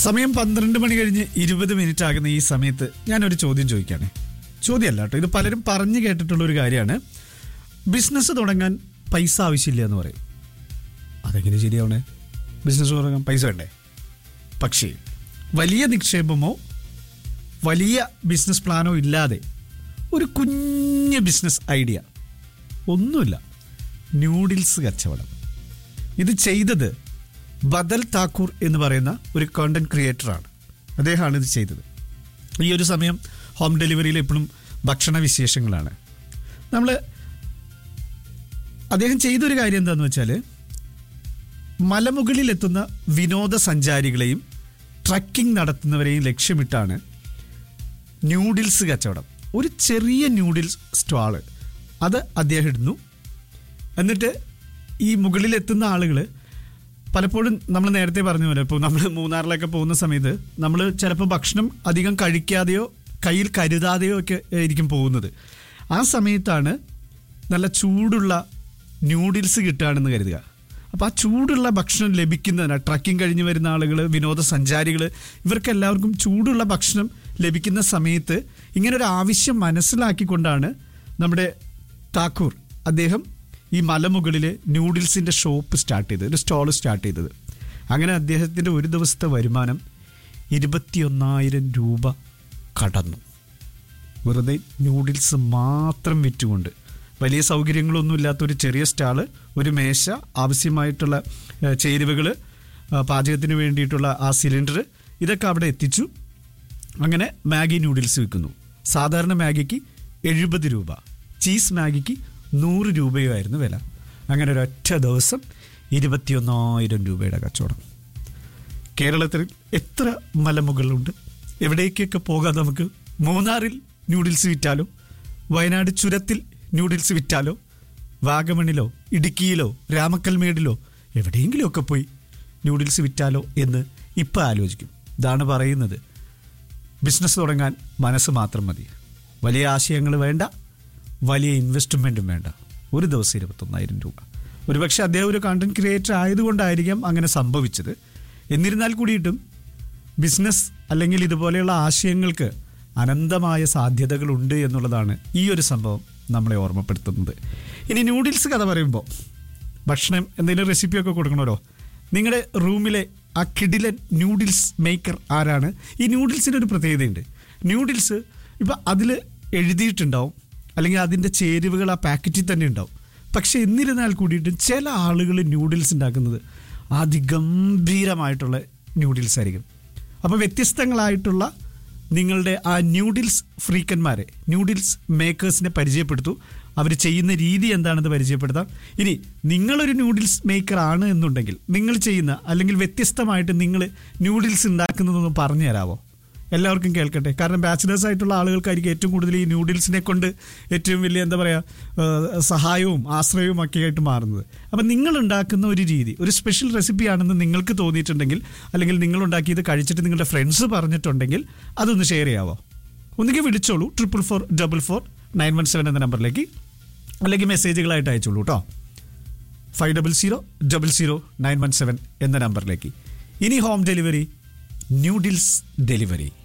സമയം പന്ത്രണ്ട് മണി കഴിഞ്ഞ് ഇരുപത് മിനിറ്റ് ആകുന്ന ഈ സമയത്ത് ഞാനൊരു ചോദ്യം ചോദിക്കാണ് ചോദ്യമല്ല കേട്ടോ ഇത് പലരും പറഞ്ഞു കേട്ടിട്ടുള്ള ഒരു കാര്യമാണ് ബിസിനസ് തുടങ്ങാൻ പൈസ ആവശ്യമില്ല എന്ന് പറയും അതെങ്ങനെ ശരിയാവണേ ബിസിനസ് തുടങ്ങാൻ പൈസ വേണ്ടേ പക്ഷേ വലിയ നിക്ഷേപമോ വലിയ ബിസിനസ് പ്ലാനോ ഇല്ലാതെ ഒരു കുഞ്ഞ് ബിസിനസ് ഐഡിയ ഒന്നുമില്ല ന്യൂഡിൽസ് കച്ചവടം ഇത് ചെയ്തത് ബദൽ താക്കൂർ എന്ന് പറയുന്ന ഒരു കോണ്ടന്റ് ക്രിയേറ്ററാണ് അദ്ദേഹമാണ് ഇത് ചെയ്തത് ഈ ഒരു സമയം ഹോം ഡെലിവറിയിൽ എപ്പോഴും ഭക്ഷണ വിശേഷങ്ങളാണ് നമ്മൾ അദ്ദേഹം ചെയ്തൊരു കാര്യം എന്താണെന്ന് വെച്ചാൽ മലമുകളിലെത്തുന്ന വിനോദസഞ്ചാരികളെയും ട്രക്കിംഗ് നടത്തുന്നവരെയും ലക്ഷ്യമിട്ടാണ് ന്യൂഡിൽസ് കച്ചവടം ഒരു ചെറിയ ന്യൂഡിൽസ് സ്റ്റാള് അത് അദ്ദേഹം ഇടുന്നു എന്നിട്ട് ഈ മുകളിലെത്തുന്ന ആളുകൾ പലപ്പോഴും നമ്മൾ നേരത്തെ പറഞ്ഞ പോലെ ഇപ്പോൾ നമ്മൾ മൂന്നാറിലൊക്കെ പോകുന്ന സമയത്ത് നമ്മൾ ചിലപ്പോൾ ഭക്ഷണം അധികം കഴിക്കാതെയോ കയ്യിൽ കരുതാതെയോ ഒക്കെ ആയിരിക്കും പോകുന്നത് ആ സമയത്താണ് നല്ല ചൂടുള്ള ന്യൂഡിൽസ് കിട്ടുകയാണെന്ന് കരുതുക അപ്പോൾ ആ ചൂടുള്ള ഭക്ഷണം ലഭിക്കുന്നതിന് ട്രക്കിംഗ് കഴിഞ്ഞ് വരുന്ന ആളുകൾ വിനോദസഞ്ചാരികൾ ഇവർക്ക് എല്ലാവർക്കും ചൂടുള്ള ഭക്ഷണം ലഭിക്കുന്ന സമയത്ത് ഇങ്ങനെ ഒരു ആവശ്യം മനസ്സിലാക്കിക്കൊണ്ടാണ് നമ്മുടെ താക്കൂർ അദ്ദേഹം ഈ മലമുകളിൽ ന്യൂഡിൽസിൻ്റെ ഷോപ്പ് സ്റ്റാർട്ട് ചെയ്തത് ഒരു സ്റ്റോൾ സ്റ്റാർട്ട് ചെയ്തത് അങ്ങനെ അദ്ദേഹത്തിൻ്റെ ഒരു ദിവസത്തെ വരുമാനം ഇരുപത്തിയൊന്നായിരം രൂപ കടന്നു വെറുതെ ന്യൂഡിൽസ് മാത്രം വിറ്റുകൊണ്ട് വലിയ സൗകര്യങ്ങളൊന്നും ഇല്ലാത്ത ഒരു ചെറിയ സ്റ്റാള് ഒരു മേശ ആവശ്യമായിട്ടുള്ള ചേരുവകൾ പാചകത്തിന് വേണ്ടിയിട്ടുള്ള ആ സിലിണ്ടർ ഇതൊക്കെ അവിടെ എത്തിച്ചു അങ്ങനെ മാഗി നൂഡിൽസ് വിൽക്കുന്നു സാധാരണ മാഗിക്ക് എഴുപത് രൂപ ചീസ് മാഗിക്ക് നൂറ് രൂപയുമായിരുന്നു വില അങ്ങനെ ഒരൊറ്റ ദിവസം ഇരുപത്തിയൊന്നായിരം രൂപയുടെ കച്ചവടം കേരളത്തിൽ എത്ര മലമുകളുണ്ട് എവിടേക്കൊക്കെ പോകാം നമുക്ക് മൂന്നാറിൽ ന്യൂഡിൽസ് വിറ്റാലോ വയനാട് ചുരത്തിൽ ന്യൂഡിൽസ് വിറ്റാലോ വാഗമണിലോ ഇടുക്കിയിലോ രാമക്കൽമേടിലോ എവിടെയെങ്കിലുമൊക്കെ പോയി ന്യൂഡിൽസ് വിറ്റാലോ എന്ന് ഇപ്പം ആലോചിക്കും ഇതാണ് പറയുന്നത് ബിസിനസ് തുടങ്ങാൻ മനസ്സ് മാത്രം മതി വലിയ ആശയങ്ങൾ വേണ്ട വലിയ ഇൻവെസ്റ്റ്മെൻറ്റും വേണ്ട ഒരു ദിവസം ഇരുപത്തൊന്നായിരം രൂപ ഒരുപക്ഷെ അദ്ദേഹം ഒരു കണ്ടന്റ് ക്രിയേറ്റർ ആയതുകൊണ്ടായിരിക്കാം അങ്ങനെ സംഭവിച്ചത് എന്നിരുന്നാൽ കൂടിയിട്ടും ബിസിനസ് അല്ലെങ്കിൽ ഇതുപോലെയുള്ള ആശയങ്ങൾക്ക് അനന്തമായ സാധ്യതകളുണ്ട് എന്നുള്ളതാണ് ഈ ഒരു സംഭവം നമ്മളെ ഓർമ്മപ്പെടുത്തുന്നത് ഇനി ന്യൂഡിൽസ് കഥ പറയുമ്പോൾ ഭക്ഷണം എന്തെങ്കിലും റെസിപ്പിയൊക്കെ കൊടുക്കണമല്ലോ നിങ്ങളുടെ റൂമിലെ ആ കിടിലൻ ന്യൂഡിൽസ് മേക്കർ ആരാണ് ഈ ന്യൂഡിൽസിന് ഒരു പ്രത്യേകതയുണ്ട് ന്യൂഡിൽസ് ഇപ്പം അതിൽ എഴുതിയിട്ടുണ്ടാവും അല്ലെങ്കിൽ അതിൻ്റെ ചേരുവകൾ ആ പാക്കറ്റിൽ തന്നെ ഉണ്ടാവും പക്ഷെ എന്നിരുന്നാൽ കൂടിയിട്ടും ചില ആളുകൾ ന്യൂഡിൽസ് ഉണ്ടാക്കുന്നത് അതിഗംഭീരമായിട്ടുള്ള ന്യൂഡിൽസ് ആയിരിക്കും അപ്പോൾ വ്യത്യസ്തങ്ങളായിട്ടുള്ള നിങ്ങളുടെ ആ ന്യൂഡിൽസ് ഫ്രീക്കന്മാരെ ന്യൂഡിൽസ് മേക്കേഴ്സിനെ പരിചയപ്പെടുത്തു അവർ ചെയ്യുന്ന രീതി എന്താണെന്ന് പരിചയപ്പെടുത്താം ഇനി നിങ്ങളൊരു ന്യൂഡിൽസ് മേക്കർ ആണ് എന്നുണ്ടെങ്കിൽ നിങ്ങൾ ചെയ്യുന്ന അല്ലെങ്കിൽ വ്യത്യസ്തമായിട്ട് നിങ്ങൾ ന്യൂഡിൽസ് ഉണ്ടാക്കുന്നതൊന്ന് പറഞ്ഞു തരാമോ എല്ലാവർക്കും കേൾക്കട്ടെ കാരണം ബാച്ചിലേഴ്സ് ആയിട്ടുള്ള ആളുകൾക്കായിരിക്കും ഏറ്റവും കൂടുതൽ ഈ ന്യൂഡിൽസിനെ കൊണ്ട് ഏറ്റവും വലിയ എന്താ പറയുക സഹായവും ആശ്രയവും ഒക്കെ ആയിട്ട് മാറുന്നത് അപ്പം നിങ്ങൾ ഉണ്ടാക്കുന്ന ഒരു രീതി ഒരു സ്പെഷ്യൽ റെസിപ്പി ആണെന്ന് നിങ്ങൾക്ക് തോന്നിയിട്ടുണ്ടെങ്കിൽ അല്ലെങ്കിൽ നിങ്ങൾ ഉണ്ടാക്കിയത് കഴിച്ചിട്ട് നിങ്ങളുടെ ഫ്രണ്ട്സ് പറഞ്ഞിട്ടുണ്ടെങ്കിൽ അതൊന്ന് ഷെയർ ചെയ്യാവോ ഒന്നുകിൽ വിളിച്ചോളൂ triple four double four nine one seven എന്ന നമ്പറിലേക്ക് അല്ലെങ്കിൽ മെസ്സേജുകളായിട്ട് അയച്ചോളൂ കേട്ടോ five double zero double zero nine one seven എന്ന നമ്പറിലേക്ക് ഇനി ഹോം ഡെലിവറി ന്യൂഡിൽസ് ഡെലിവറി